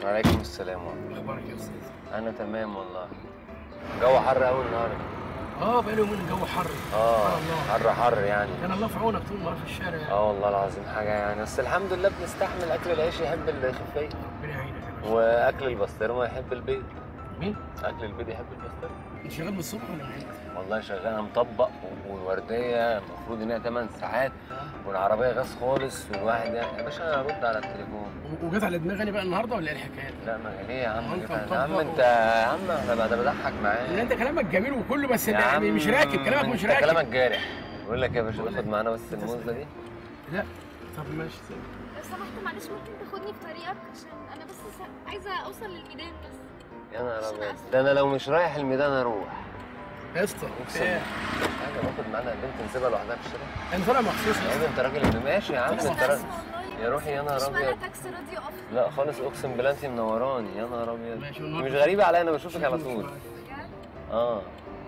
وعليكم السلام ورحمة اخبارك يا استاذ الله أنا تمام والله جو حر أوي النهاردة اه بقاله يومين الجو حر اه سبحان الله حر حر يعني كان الله في عونك طول النهار في الشارع يعني اه والله العظيم حاجة يعني بس الحمد لله بنستحمل أكل العيش يحب الخفية ربنا يعينك يا باشا وأكل البسطرمة يحب البيض مين؟ أكل البيض يحب البسطرمة انت شغال من الصبح ولا من امتى؟ والله شغال أنا مطبق والوردية المفروض إن هي 8 ساعات والعربية غاز خالص والواحد يعني يا باشا أنا أرد على التليفون و- وجت على دماغي انا بقى النهارده ولا ايه الحكايه؟ لا ما ليه يا عم وأنت كده؟ يا مطبق عم و- انت يا عم انا بقى بضحك ان معاك انت كلامك جميل وكله بس يا لا- عم مش راكب كلامك مش انت راكب كلامك جارح بقول لك يا باشا بقول تاخد لك. معانا بس الموزه دي لا طب ماشي لو سمحت معلش ممكن تاخدني في طريقك عشان انا بس س- عايزه اوصل للميدان بس يا نهار عشان ابيض أسمع. ده انا لو مش رايح الميدان اروح يا اسطى اقسم إيه؟ حاجه باخد معانا البنت نسيبها لوحدها في الشارع انا طالع مخصوص يا عم انت راجل ابن ماشي يا عم بس انت انا راجل اسمع والله يا روحي يا نهار مش معنى ابيض تاكسي راضي يقف لا خالص اقسم بالله انت منوراني يا نهار ابيض ماشي والنهار مش غريبه عليا انا بشوفك على طول بجد اه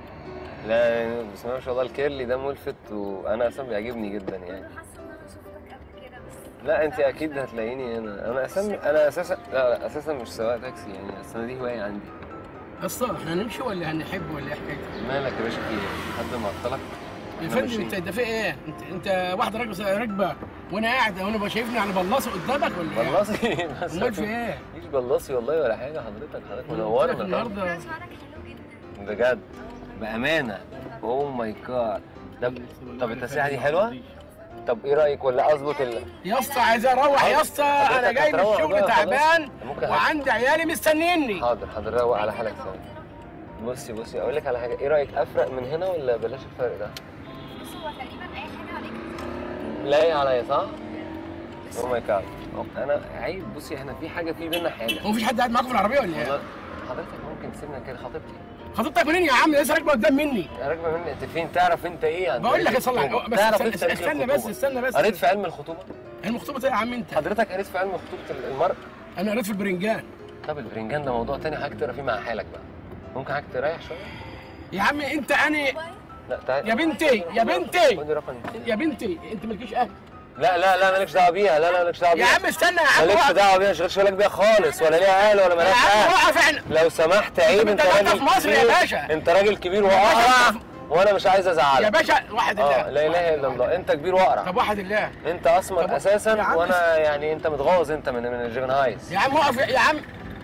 لا بسم الله ما شاء الله الكيرلي ده ملفت وانا اصلا بيعجبني جدا يعني انا حاسه ان انا شفتك قبل كده بس لا انت اكيد هتلاقيني هنا انا اساسا انا اساسا لا لا اساسا مش سواق تاكسي يعني اصل أنا دي هوايه عندي يا اسطى احنا هنمشي ولا هنحب ولا ايه حكايتك؟ مالك يا باشا في ايه حد معطلك يا إحنا فندم ماشيين. انت ده في ايه؟ انت انت واحده راكبه راكبه وانا قاعد وانا بقى شايفني على بلاصه قدامك ولا ايه؟ بلاصي بس امال في ايه؟ مفيش بلاصي والله ولا حاجه حضرتك حضرتك قلت لك منورنا طبعا. النهارده شعرك حلو جدا بجد بامانه اوه ماي جاد طب طب التسريحه دي حلوه طب ايه رايك ولا اظبط ال يا اسطى عايز اروح يا اسطى انا حضرتك جاي من هتروح الشغل بقى خلاص. تعبان ممكن هت- وعندي عيالي مستنيني حاضر حاضر روق على حالك ثاني بصي بصي اقول لك على حاجه ايه رايك افرق من هنا ولا بلاش الفرق ده بص هو تقريبا اي حاجه عليك لاقي عليا صح اوه ماي جاد انا عيب بصي احنا في حاجه في بينا حاجه هو مفيش حد قاعد معاكم في العربيه ولا ايه؟ والله حضرتك ممكن تسيبنا كده خطيبتي خطيبتك منين يا عم لسه راكبه قدام مني راكبه مني انت فين تعرف انت ايه عن بقول لك تاريخ صلي على الخطوبة؟ بس تعرف استنى, ايه في تاريخ استنى بس الخطوبة؟ استنى بس قريت في علم الخطوبه المخطوبه ايه يا عم انت؟ حضرتك قريت في علم خطوبه المرء انا قريت في البرنجان طب البرنجان ده موضوع تاني حضرتك تقرا فيه مع حالك بقى ممكن حضرتك تريح شويه يا عم انت انا لا تعالى يا بنتي يا بنتي خدي رقم يا بنتي انت مالكيش اهل لا لا لا مالكش دعوه بيها لا لا مالكش دعوه يا بيها عم استنى يا عم مالكش وقف. دعوه بيها ما تشغلش بالك بيها خالص ولا ليها اهل ولا يا مالهاش عم اهل وقف احنا لو سمحت عيب انت انت دولة راجل في مصر يا كبير. باشا. انت راجل كبير باشا، واقرع انت- وانا مش عايز يا ازعلك باشا واحد اه الله لا اله الا الله انت كبير واقرع طب واحد الله انت اسمر طب- اساسا يا عم وانا يعني انت متغاظ انت من من الجيفنهايز يا عم وقف يا عم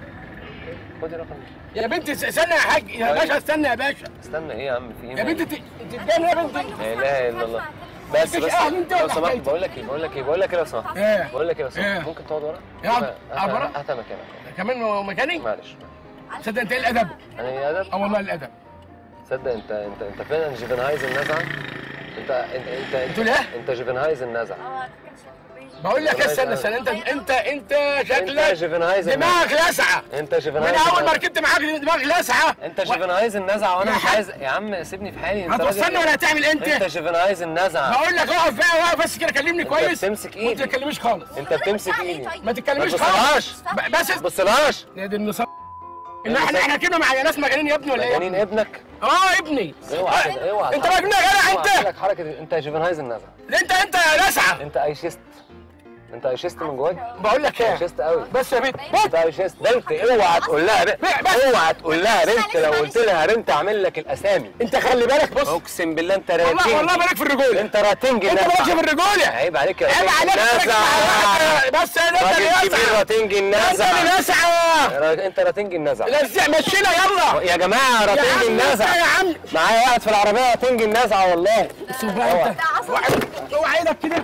خدي رقم يا بنتي استنى يا حاج يا طيب. باشا استنى يا باشا استنى ايه يا عم في ايه يا بنتي انت انت بتجنن يا بنتي لا اله الا الله بس مفيش بس اهل انت لو ولا سمحت حكايتك؟ بقول لك ايه بقول لك ايه بقول لك ايه لو سمحت ايه بقول لك ايه لو ايه؟ سمحت ممكن تقعد ورا اقعد. هات- اقعد ورا؟ هات مكانك كمان مكاني معلش تصدق انت ايه الادب انا ايه ادب اه والله الادب تصدق انت انت انت فعلا جيفنهايز النزعه انت انت انت انت, بتقول ايه؟ انت جيفنهايز النزعه اه كان شكله بقول لك استنى استنى انت انت انت انت شكلك جيفنهايز النزعه دماغك لسعه انت من جيفنهايز اول ما النزعة. ركبت معاك دماغك لسعه انت جيفنهايز النزعه وانا يا مش حاج. عايز يا عم سيبني في حالي انت هتوصلني راجل- ولا هتعمل انت انت جيفنهايز النزعه بقول لك اقف بقى واقف بس كده كلمني انت كويس بتمسك وانت ما ايدي تكلمنيش خالص انت بتمسك ايدي ما تتكلميش ما خالص تبصلهاش. ب- بس ما تبصلهاش يا دي النصاب ان احنا احنا كده مع ناس مجانين يا ابني ولا ايه؟ مجانين ابنك اه ابني اوعى كده، اوعى انت مجنون يا جدع اوعى انت اعمل لك حركه دي. انت جيفنهايز النزعه انت انت لسعه انت ايشيست انت ايشيست من جواك بقول لك ايه ايشيست قوي بس يا بنت انت ايشيست بنت اوعى تقول لها بنت بس. اوعى تقول لها بنت لو قلت لها بنت اعمل لك الاسامي انت خلي بالك بص اقسم بالله انت والله راتنجي والله بالك في الرجوله انت راتنجي انت النزعة. مالكش في الرجوله عيب عليك يا عيب راتنجي عليك النزعة. بس انت اللي راجل كبير لسعه راتنجي انت اللي النزعه لسعه را- انت راتنجي النزعه لسع مشينا يلا يا جماعه يا راتنجي عم النزعه يا عم معايا قاعد في العربيه راتنجي النزعه والله شوف بقى انت اوعى اوعى ايدك كده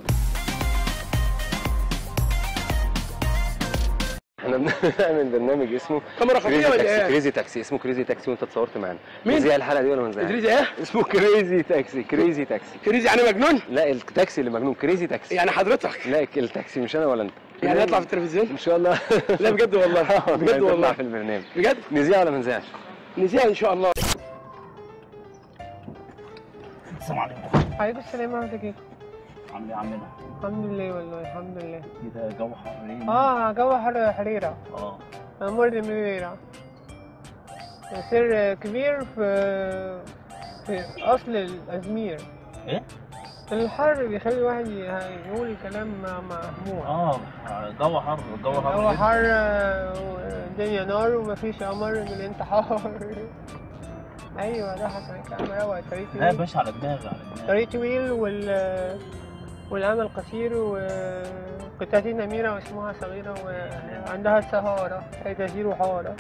احنا بنعمل برنامج اسمه كاميرا خفيه كريزي ولا تاكسي ايه؟ كريزي تاكسي اسمه كريزي تاكسي وانت اتصورت معانا مين؟ نذيع الحلقه دي ولا ما نذيعهاش؟ ادريس ايه؟ اسمه كريزي تاكسي كريزي تاكسي كريزي يعني مجنون؟ لا التاكسي اللي مجنون كريزي تاكسي يعني حضرتك لا التاكسي مش انا ولا انت يعني هيطلع في التلفزيون؟ ان شاء الله لا بجد والله بجد هيطلع والله في البرنامج بجد نذيع ولا ما نذيعش؟ نسيها ان شاء الله السلام عليكم عليكم السلام ورحمة الله عامل ايه يا عمنا؟ الحمد لله والله الحمد لله كده جو حر ايه؟ اه جو حر حريرة اه أمور منيرة سر كبير في في أصل الأزمير ايه؟ الحر بيخلي الواحد ي- يقول كلام مهموم اه الجو حر الجو حر هو جدا. حر والدنيا نار ومفيش أمر من الانتحار أيوة ده حصل كلام روعة طريق لا يا طويل باشا على دماغي على دماغي طريق طويل وال والأمل قصير وقطعتين أميرة واسمها صغيرة وعندها السهارة هي تسير وحارة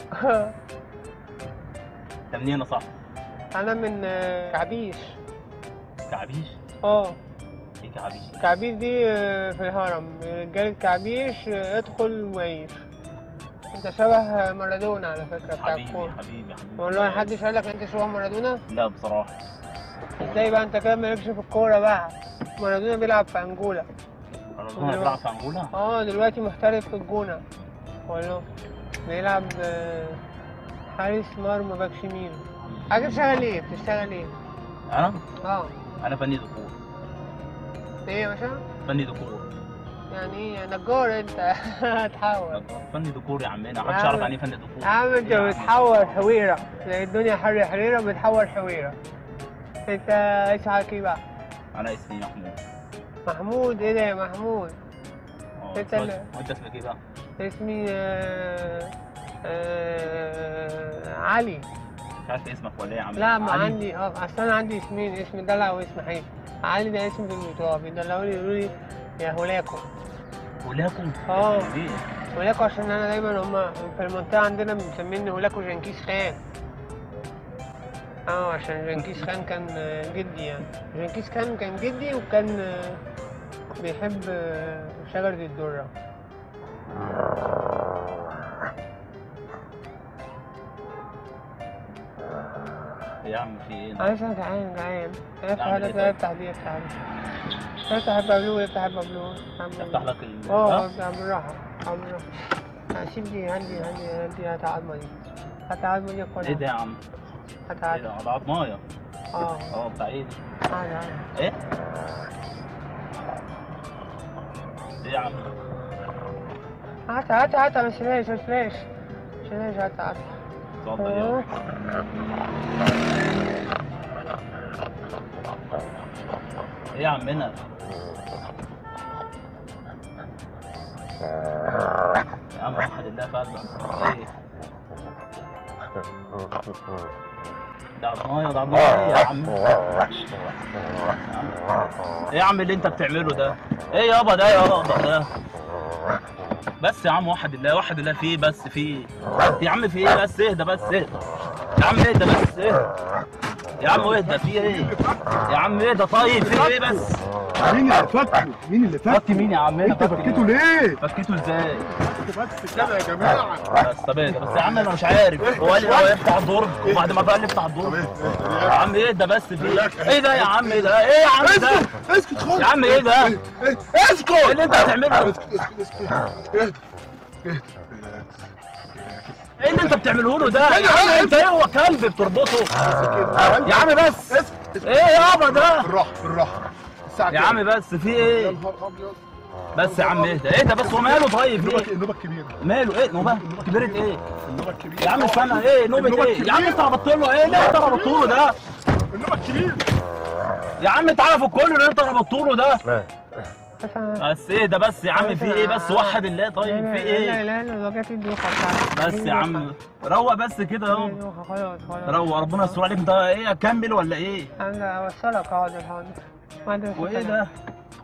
انت منين يا صاحبي؟ أنا من كعبيش كعبيش؟ اه ايه كعبيش؟ كعبيش دي آه، في الهرم رجالة كعبيش آه، ادخل وعيش انت شبه مارادونا على فكرة بتاع حبيبي الكورة حبيبي حبيبي والله محدش قال لك انت شبه مارادونا لا بصراحة ازاي بقى انت كده مالكش في الكورة بقى مارادونا بيلعب في انجولا ربنا بيلعب في انجولا اه دلوقتي محترف في الجونة والله بيلعب آه، حارس مرمى باك شمال حاجة بتشتغل ايه؟ بتشتغل ايه؟ انا اه انا فني ديكور ايه يا باشا؟ فني ديكور يعني ايه نجار انت هتحول فني ديكور يا عمنا محدش يعرف يعني ايه فني ديكور يا عم انت إيه يا عم؟ بتحور حويرة زي الدنيا حر حريرة بتحور حويرة انت اسمك ايه بقى؟ انا اسمي محمود محمود ايه ده يا محمود؟ اه انت اسمك- اللي- وانت اسمك ايه بقى؟ اسمي آه آه علي مش عارف اسمك ولا ايه يا عم لا ما علي؟ عندي اه اصل انا عندي اسمين اسم دلع واسم حقيقي علي ده اسم في البطاقة بيدلعوا لي يقولوا لي يا هولاكو ولاكم اه. ليه؟ هولاكو عشان انا دايما هما في المنطقة عندنا مسميني هولاكو جنكيز خان اه عشان جنكيز خان كان آه، جدي يعني جنكيز خان كان جدي وكان آه، بيحب آه، شجرة الدرة يا عم في ايه؟ عايز انا جعان جعان افتح تعمل هذا ايه ده طيب؟ افتح دي افتح دي افتح البابلو افتح البابلو افتح لك ال اه ها؟ افتح بالراحة اه بالراحة هسيب دي عندي عندي عندي هات عظمة دي هات عظمة دي خدها ايه ده يا عم؟ هات ايه عظمة ده؟ ده عضمايه اه اه بتاع ايه دي؟ هات هات ايه؟ ايه يا عم؟ هات هات هات ما تشيلهاش ما تشيلهاش ما تشيلهاش هات هات اتفضل يلا ايه يا عمنا؟ يا عم وحد الله فعلا ايه؟ ده عضمايه ده عضمايه ايه يا عم؟ ايه يا عم اللي انت بتعمله ده؟ ايه يابا ده يابا ده؟ بس يا عم وحد الله وحد الله في ايه بس في ايه؟ يا عم في ايه بس اهدى بس اهدى يا عم اهدى بس اهدى يا عم اهدى في ايه؟ يا عم اهدى طيب في ايه بس؟ مين اللي فكه؟ مين اللي فك فكه؟ مين يا عم انت فكيته ليه؟ فكيته ازاي؟ بس كده يا جماعه بس طب اهدى بس يا عم انا مش عارف هو قال لي هو يفتح الدرج وبعد ما قال لي افتح الدرج يا عم اهدى بس في ايه؟ ايه ده يا عم ايه ده؟ ايه يا عم ده؟ اسكت اسكت خالص يا عم ايه ده؟ إيه؟ اسكت ايه اللي انت هتعمله؟ اسكت اسكت اسكت اهدى اهدى ايه اللي انت بتعمله له ده؟ يا عم انت ايه هو كلب بتربطه؟ يا عم بس ايه يابا ده؟ بالراحه بالراحه الساعه يا كام؟ عم بس في يا ايه؟ نهار ابيض بس يا عم اهدى اهدى بس هو ماله طيب النوبه ايه؟ النوبه الكبيره ماله ايه نوبه؟ كبرت ايه؟ النوبه الكبيره يا عم استنى ايه نوبة ايه؟ يا عم انت ربطت له ايه؟ ليه انت ربطت له ده؟ النوبه الكبيره يا عم انت عارف الكل اللي انت ربطت له ده؟ بس أنا- بس ايه ده بس يا عم في ايه بس وحد الله طيب في لا ايه؟ لا لا وجعت الدوخة بتاعتي بس يا عم روق بس كده اهو الدوخة خلاص خلاص روق ربنا يستر عليك انت ايه اكمل ولا ايه؟ انا اوصلك حاضر حاضر ما عندي وايه مشكلة. ده؟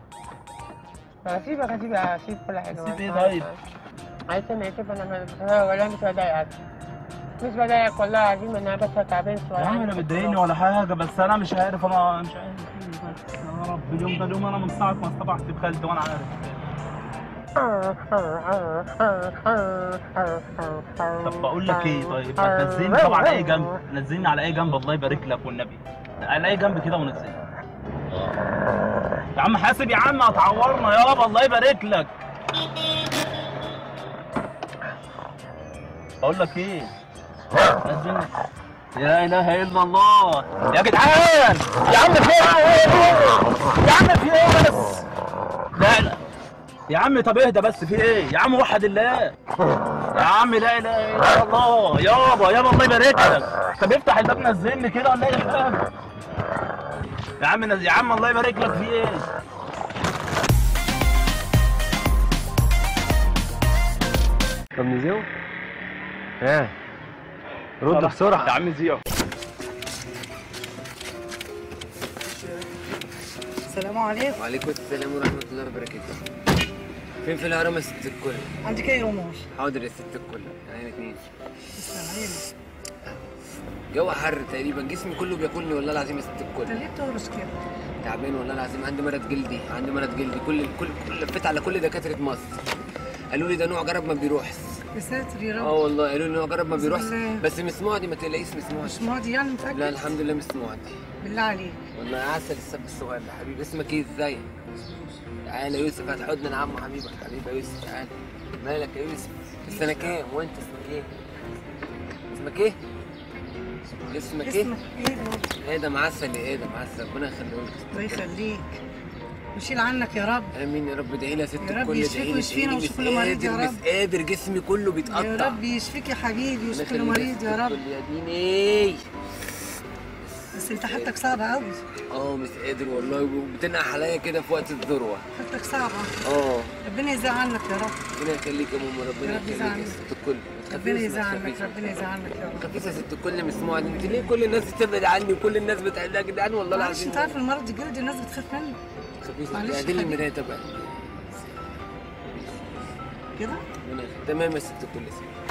هسيبك هسيبك هسيب كل حاجة هتسيب ايه ما- طيب؟ عايز انا اسيب انا ما- ولا مش بضايقك مش بضايقك والله العظيم انا بس تعبان شوية يا عم انا بتضايقني ولا حاجه بس انا مش عارف انا مش عارف ايه بس يا رب اليوم ده اليوم انا من ساعه ما اصطبحت بخالتي وانا عارف طب بقول لك ايه طيب ما تنزلني طبعا على اي جنب نزلني على اي جنب الله يبارك لك والنبي على اي جنب كده ونزلني يا عم حاسب يا عم هتعورنا يابا الله يبارك لك بقول لك ايه نزلني لا اله الا الله يا جدعان يا عم في ايه يا عم في ايه بس لا لا يا عم طب اهدى بس في ايه يا عم وحد الله يا عم لا اله الا الله يابا يابا الله يبارك لك طب افتح الباب نزلني كده ولا ايه يا عم نز- يا عم الله يبارك لك في ايه طب نزيو ها رد يا بسرعه عم زيو السلام عليكم وعليكم السلام ورحمه الله وبركاته فين في الهرم يا ست الكل عندك ايه رموش حاضر يا ست الكل عين اتنين تسلم جو حر تقريبا جسمي كله بياكلني والله العظيم يا ست انت الكل ليه بتهرش كده تعبان والله العظيم عندي مرض جلدي عندي مرض جلدي كل كل كل- لفيت على كل دكاتره مصر قالوا لي ده نوع جرب ما بيروحش يا ساتر يا اه رب والله قالوا لي نوع جرب ما بسم بيروحش الله. بس مش معدي ما تقلقيش مش مش معدي ماضي يعني لا متأكد الحمد لله مش معدي بالله عليك والله عسل السب الصغير ده حبيبي اسمك ايه ازاي تعالى يا يوسف هات حضن عم حبيبك حبيبي يا يوسف تعالى مالك يا يوسف في سنه كام وانت اسمك ايه اسمك ايه اسمك ايه اسمك ايه بابا؟ ادم عسل يا ادم عسل ربنا يخليك الله يخليك ويشيل عنك يا رب امين يا رب ادعي لي يا ست يا رب الكل يشفيك ادعي لي ويشفينا ادعي لي، ويشفي مش كل مريض يا قادر رب. مش قادر جسمي كله بيتقطع يا رب يشفيك يا حبيبي الله ويشفي كل يخليك مريض يا ست رب الكل يا ديني بس انت حالتك صعبة قوي اه مش قادر والله وبتنقح عليا كده في وقت الذروه حالتك صعبة اه ربنا يزعل عنك يا رب ربنا يخليك يا ماما ربنا يا رب يخليك يا يزعلك. ست الكل ما ربنا تخافيش، ما يزعل عنك تخافيش. ربنا يزعل عنك يا رب خفيفة يا ست الكل مسموعة انت ليه كل الناس بتبعد عني وكل الناس بتقول يا جدعان والله معلش العظيم انت عارف المرض الجلد الناس بتخاف منه خفيفة معلش اعدلي حبيبي. المراية طبعا كده ربنا يخليك. تمام يا ست الكل يا ست.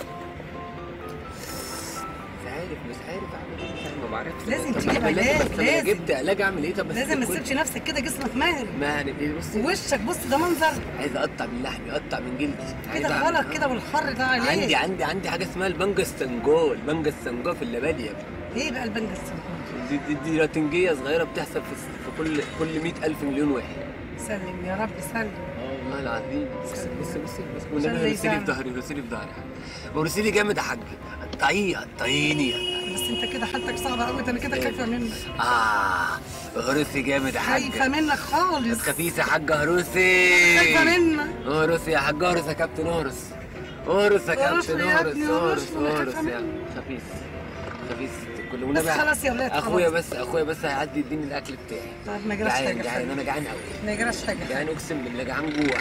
مش عارف مش عارف اعمل ايه مش عارف ما بعرفش لازم طب تجيب ما لازم- علاج، بس لما لازم. جبت علاج اعمل ايه طب يا ست لازم ما الكل؟ تسيبش نفسك كده جسمك ماهر ما يعني ايه بصي وشك بص ده منظر عايز اقطع من لحمي اقطع من جلدي عايز كده أعمل- غلط كده والحر ده عندي عليه عندي عندي حاجه اسمها البنجا السنجول البنجا السنجول في اللباديه ايه بقى البنج السنجول دي, دي, دي راتنجيه صغيره بتحصل في, في كل كل 100000 مليون واحد سلم يا رب سلم اه والله العظيم بص بص بص بص عشان والنبي اللي رسيلي في يزعل. ظهري رسيلي في ظهري ورسيلي جامد يا حاج قطعيه قطعيني بس انت كده حالتك صعبه قوي ده انا كده خايفه منك اه هروسي جامد يا خايفه حاج منك ما خالص تخافيش يا حاج هروسي خايفه منك اهرس يا حاج اهرس يا كابتن اهرس اهرس يا اهرس كابتن يا اهرس ابني، اهرس اهرس، وأنا اهرس خايفة يا منك. خفيف خفيف كل بس ونبي خلاص يا ولاد اخويا خلاص. بس اخويا بس هيعدي يديني الاكل بتاعي طب ما يجراش جعان حاجه جعان حبيبي. انا جعان قوي ما يجراش حاجه جعان اقسم بالله جعان جوع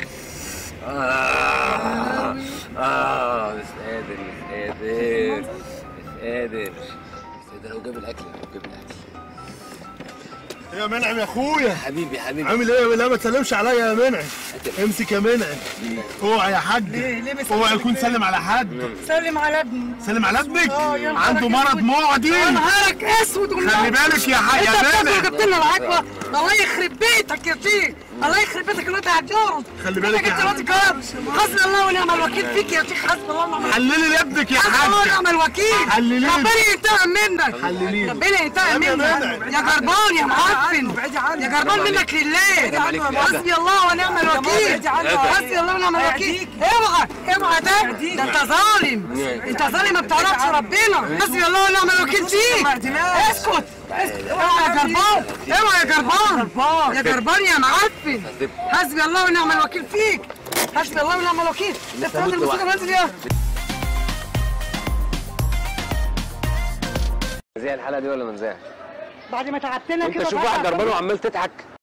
آه آه مش قادر مش قادر مش قادر مش قادر هو جاب الاكل هو جاب الاكل يا منعم يا اخويا حبيبي حبيبي عامل ايه لا ما تسلمش عليا يا منعم امسك يا منعم اوعى يا حاج ليه ليه بس اوعى يكون سلم على حد سلم على ابني سلم على ابنك اه، يا نهارك عنده مرض اسود. معدي يا نهارك اسود خلي بالك يا حاج انت يا بتاكل منعم جبت لنا العجوه الله يخرب بيتك يا شيخ الله يخرب بيتك الواد هتجرد خلي بالك يا يا الواد جرد حسبي الله ونعم الوكيل فيك يا شيخ حسبي الله ونعم الوكيل حللي لابنك يا حسبي الله حاج ونعم الوكيل حلليه. ربنا ينتقم منك حلليه. ربنا ينتقم يا منك منعم. يا جربان يا معفن يا جربان منك لله عليك يا حسبي الله ونعم الوكيل حسبي الله ونعم الوكيل اوعى اوعى ده ده انت ظالم انت ظالم ما بتعرفش ربنا حسبي الله ونعم الوكيل فيك اسكت اسكت اوعى يا جربان اوعى يا جربان يا جربان يا معفن حسبي الله ونعم الوكيل فيك حسبي الله ونعم الوكيل افتح هموت الموسيقى لوحدي. نازل يا زي الحلقه دي ولا ما نزاهش بعد ما تعبتنا انت كده شوف بقى واحد جربان وعمال تضحك